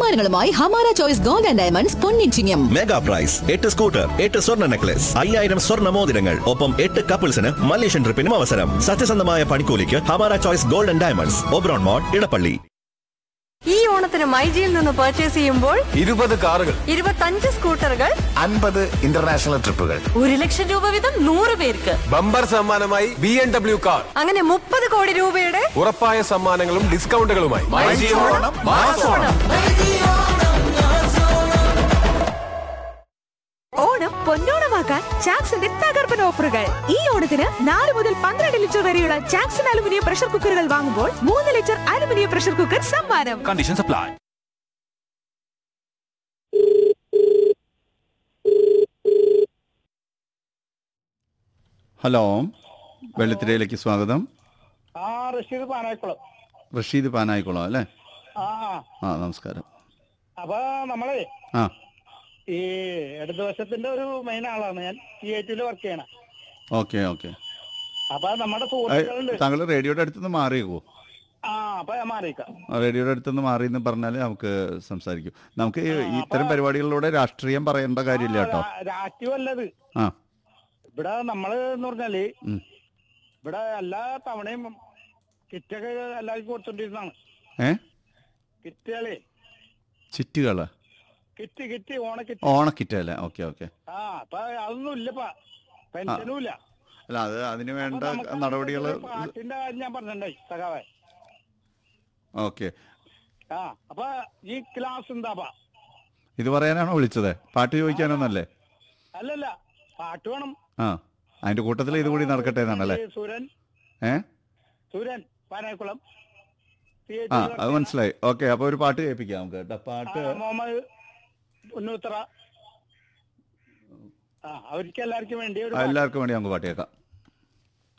സമ്മാനങ്ങളുമായി Hamara choice gold and diamonds പൊന്നിച്ചിങ്ങം mega prize എട്ട് scooter എട്ട് സ്വർണ്ണ നെക്ലസ് അയ്യായിരം സ്വർണ്ണ മോതിരങ്ങൾ ഒപ്പം എട്ട് കപ്പിൾസിന് മലേഷ്യൻ ട്രിപ്പിനും അവസരം സത്യസന്ധമായ പണിക്കൂലിക്ക് Hamara choice golden diamonds Oberon mall Edappally ഈ ഓണത്തിന് മൈജിയിൽ നിന്ന് പർച്ചേസ് ചെയ്യുമ്പോൾ ഇരുപത് കാറുകൾ ഇരുപത്തഞ്ച് സ്കൂട്ടറുകൾ അൻപത് ഇന്റർനാഷണൽ ട്രിപ്പുകൾ ഒരു ലക്ഷം രൂപ വീതം നൂറ് പേർക്ക് ബമ്പർ സമ്മാനമായി ബി എം ഡബ്ല്യു കാർ അങ്ങനെ മുപ്പത് കോടി രൂപയുടെ ഉറപ്പായ സമ്മാനങ്ങളും ഡിസ്കൗണ്ടുകളുമായി ഓണം പൊന്നോണമാക്കാൻ ചാക്സിന്റെ തകർപ്പൻ ഓഫറുകൾ ഈ ഓണത്തിന് നാല് മുതൽ പന്ത്രണ്ട് ലിറ്റർ വരെയുള്ള ചാക്സൺ അലുമിനിയം പ്രഷർ കുക്കറുകൾ വാങ്ങുമ്പോൾ മൂന്ന് ലിറ്റർ അലുമിനിയം പ്രഷർ കുക്കർ സമ്മാനം Conditions apply. ഹലോ വെള്ളിത്തിരയിലേക്ക് സ്വാഗതം ആ റഷീദ് പാനായിക്കുളം റഷീദ് പാനായിക്കുളം അല്ലേ ആ ആ നമസ്കാരം അപ്പൊ നമ്മളെ ആ ഈ ഇടതുവശത്തിന്റെ ഒരു മെയിൻ ആളാണ് ഞാൻ സി ഐ ടിയിൽ വർക്ക് ചെയ്യണ ഓക്കെ ഓക്കെ അപ്പൊ നമ്മുടെ സുഹൃത്തുക്കളുണ്ട് താങ്കൾ റേഡിയോയുടെ അടുത്തുനിന്ന് മാറിയേക്കോ ആ അപ്പൊ ഞാൻ മാറിയിക്കാം റേഡിയോയുടെ അടുത്തുനിന്ന് മാറി എന്ന് പറഞ്ഞാൽ നമുക്ക് സംസാരിക്കും നമുക്ക് ഈ ഇത്തരം പരിപാടികളിലൂടെ രാഷ്ട്രീയം പറയേണ്ട കാര്യമില്ല കേട്ടോ രാഷ്ട്രീയം അല്ലത് ആ ഇവിടെ നമ്മള് എന്ന് പറഞ്ഞാല് ഉം. ഇവിടെ എല്ലാ തവണയും കിറ്റൊക്കെ എല്ലാവർക്കും കൊടുത്തോണ്ടിരുന്നാണ് ഏ കിറ്റുകളെ ചിറ്റുകള് കിറ്റ് കിറ്റ് ഓണ കിറ്റ് ഓണക്കിറ്റ് അല്ലേ ഓക്കെ ഓക്കെ ആ അപ്പൊ അതൊന്നും ഇല്ലപ്പാ പെൻഷനും ഇല്ല അല്ല അത് അതിന് അപ്പൊ വേണ്ട നമുക്ക് നടപടികൾ ഒരു പാട്ടിന്റെ കാര്യം ഞാൻ പറഞ്ഞിട്ടുണ്ടായി സഖാവേ ഓക്കെ ആ അപ്പൊ ഈ ക്ലാസ് എന്താപ്പാ ഇത് പറയാനാണോ വിളിച്ചത് പാട്ട് ചോദിക്കാനൊന്നല്ലേ അല്ലല്ല പാട്ട് വേണം ആ അതിന്റെ കൂട്ടത്തിൽ ഇത് കൂടി നടക്കട്ടെ എന്നാണല്ലേ ഈ സുരൻ ഏ സുരൻ പാനാക്കുളം ആ അത് മനസ്സിലായി ഓക്കെ അപ്പൊ ഒരു പാട്ട് കേൾപ്പിക്കാം നമുക്ക് കേട്ടോ പാട്ട് മുഹമ്മദ് ഉന്നൂത്തറ ആ അവർക്ക് എല്ലാവർക്കും വേണ്ടി ഒരു ആ, എല്ലാവർക്കും വേണ്ടി നമുക്ക് പാട്ട് കേൾക്കാം